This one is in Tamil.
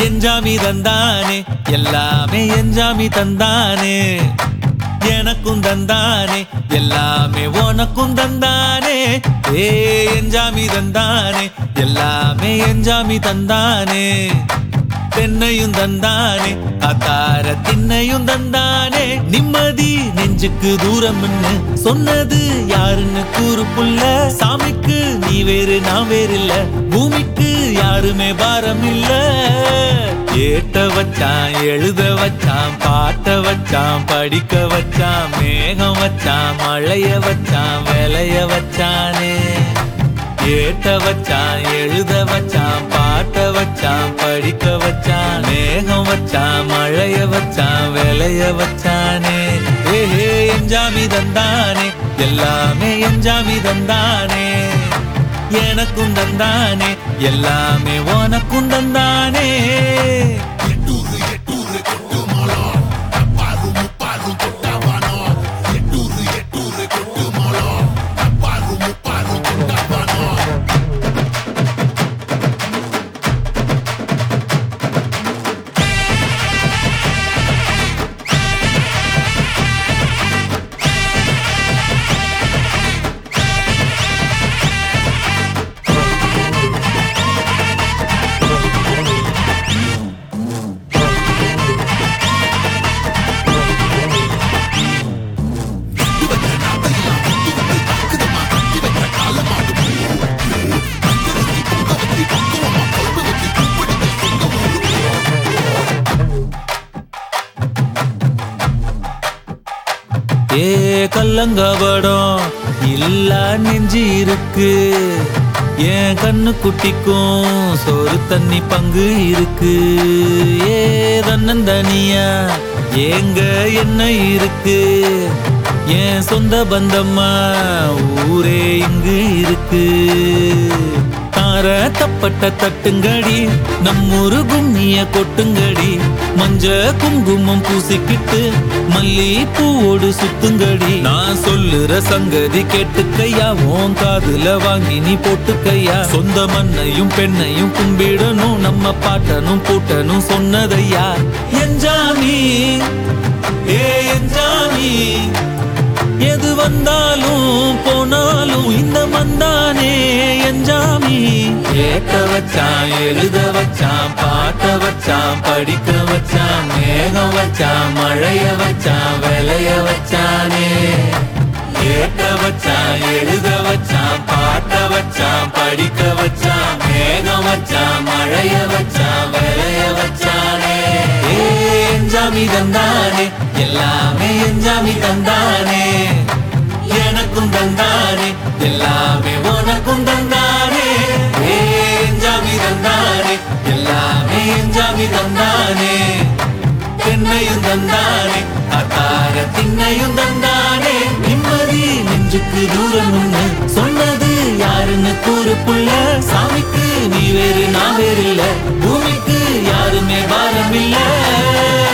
எஞ்சாமி தந்தானே எல்லாமே எஞ்சாமி தந்தானே எனக்கும் தந்தானே எல்லாமே உனக்கும் தந்தானே ஏ எஞ்சாமி தந்தானே எல்லாமே எஞ்சாமி தந்தானே தென்னையும் தந்தானே அத்தார திண்ணையும் தந்தானே நிம்மதி நெஞ்சுக்கு தூரம்னு சொன்னது யாருன்னு கூறு புள்ள சாமிக்கு நீ வேறு நான் வேறு இல்ல பூமிக்கு யாருமே பாரம் இல்ல ஏட்ட வச்சான் எழுத வச்சான் பாட்ட வச்சான் படிக்க வச்சான் மேகம் வச்சான் மழைய வச்சான் விளைய வச்சானே ஏட்ட வச்சான் எழுத வச்சான் பாட்ட வச்சான் படிக்க வச்சான் மேகம் வச்சான் மழைய வச்சான் விளைய வச்சானே ஏஹே எஞ்சாமி தந்தானே எல்லாமே எஞ்சாமி தந்தானே எனக்கும் தந்தானே எல்லாமே உனக்கும் தந்தானே எட்டூரு எட்டூரு கொட்டு மாலம் அப்பாரு முப்பாரு கொட்டவானோ எட்டூரு எட்டூரு கொட்டு மாலம் அப்பாரு முப்பாரு கொட்டவானோ ஏ கல்லங்கபடம் இல்ல நெஞ்சு இருக்கு என் கண்ணு குட்டிக்கும் சோறு தண்ணி பங்கு இருக்கு ஏ தன்னந்தனியா ஏங்க என்ன இருக்கு என் சொந்த பந்தம்மா ஊரே இங்கு இருக்கு தார தப்பட்ட தட்டுங்கடி நம்மூரு கும்மிய கொட்டுங்கடி மஞ்ச குங்குமம் பூசிக்கிட்டு மல்லி பூவோடு சுத்துங்கடி நான் சொல்லுற சங்கதி கேட்டுக்கையா உன் காதுல வாங்கி நீ போட்டுக்கையா சொந்த மண்ணையும் பெண்ணையும் கும்பிடணும் நம்ம பாட்டனும் பூட்டனும் சொன்னதையா எஞ்சாமி ஏ எஞ்சாமி எது வந்தாலும் போனாலும் இந்த மந்தானே எஞ்சாமி கேட்க வச்சான் எழுத வச்சான் பாட்ட வச்சான் படிக்க வச்சான் மேகம் வச்சான் மழைய வச்சான் விளைய வச்சானே கேட்க வச்சான் எழுத வச்சான் பாட்ட வச்சான் படிக்க வச்சான் மேகம் வச்சான் மழைய வச்சான் விளைய வச்சானே ஏ எஞ்சாமி தந்தானே எல்லாமே எஞ்சாமி தந்தானே எனக்கும் தந்தானே எல்லாமே உனக்கும் தந்தானே ஏ எஞ்சாமி தந்தானே எல்லாமே எஞ்சாமி தந்தானே பெண்ணையும் தந்தானே அத்தார திண்ணையும் தந்தானே நிம்மதி நெஞ்சுக்கு தூரம் ஒண்ணு சொன்னது யாருன்னு கூறு புள்ள சாமிக்கு நீ வேறு நான் வேறு இல்ல பூமிக்கு யாருமே பாரம் இல்ல